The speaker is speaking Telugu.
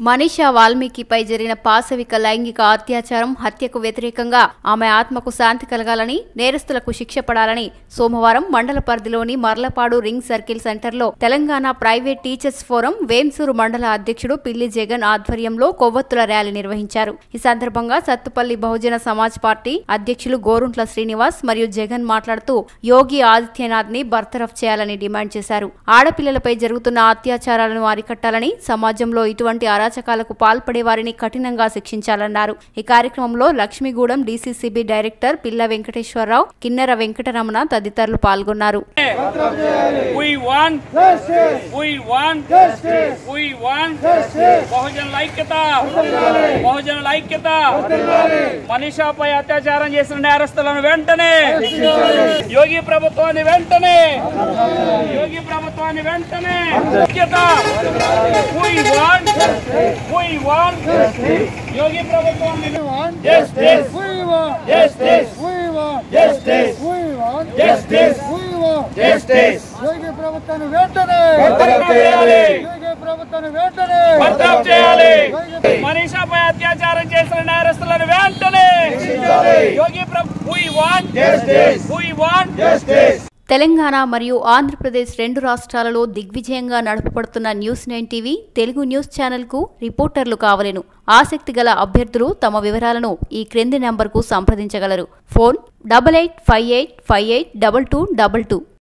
మనీషా వాల్మీకిపై జరిగిన పాశవిక లైంగిక అత్యాచారం హత్యకు వ్యతిరేకంగా ఆమె ఆత్మకు శాంతి కలగాలని నేరస్తులకు శిక్ష పడాలని సోమవారం మండల పరిధిలోని మర్లపాడు రింగ్ సర్కిల్ సెంటర్లో Telangana private teachers forum Vemsur మండల అధ్యక్షుడు పిల్లి జగన్ ఆధ్వర్యంలో కొవ్వొత్తుల ర్యాలీ నిర్వహించారు ఈ సందర్భంగా సత్తుపల్లి బహుజన సమాజ్ పార్టీ అధ్యక్షులు గోరుంట్ల శ్రీనివాస్ మరియు జగన్ మాట్లాడుతూ యోగి ఆదిత్యనాథ్ ని బర్తరఫ్ చేయాలని డిమాండ్ చేశారు ఆడపిల్లలపై జరుగుతున్న అత్యాచారాలను అరికట్టాలని సమాజంలో ఇటువంటి అరాచకాలకు పాల్పడే వారిని కఠినంగా శిక్షించాలన్నారు ఈ కార్యక్రమంలో లక్ష్మీగూడెం డీసీసీబీ డైరెక్టర్ పిల్ల వెంకటేశ్వరరావు కిన్నెర వెంకటరమణ తదితరులు పాల్గొన్నారు We want we want we want బహుజన ఐక్యత బహుజన ఐక్యత మనీషాపై అత్యాచారం చేసిన నేరస్తులను వెంటనే యోగి ప్రభుత్వాన్ని వెంటనే యోగి ప్రభుత్వాన్ని వెంటనే ఐక్యత we want we want యోగి ప్రభుత్వాన్ని justice We want, justice we want, justice we want, justice we want. justice యోగి ప్రభుత్వాన్ని వెంటనే బర్తరఫ్ చేయాలి యోగి ప్రభుత్వాన్ని వెంటనే బర్తరఫ్ చేయాలి మనీషాపై అత్యాచారం చేసిన నేరస్తులను వెంటనే యోగి ప్రభు we want justice we want justice Telangana మరియు ఆంధ్రప్రదేశ్ రెండు రాష్ట్రాలలో దిగ్విజయంగా నడపబడుతున్న news nine TV Telugu news ఛానల్కు రిపోర్టర్లు కావలెను ఆసక్తి గల అభ్యర్థులు తమ వివరాలను ఈ క్రింది నెంబర్కు సంప్రదించగలరు phone double eight five eight five eight double two double two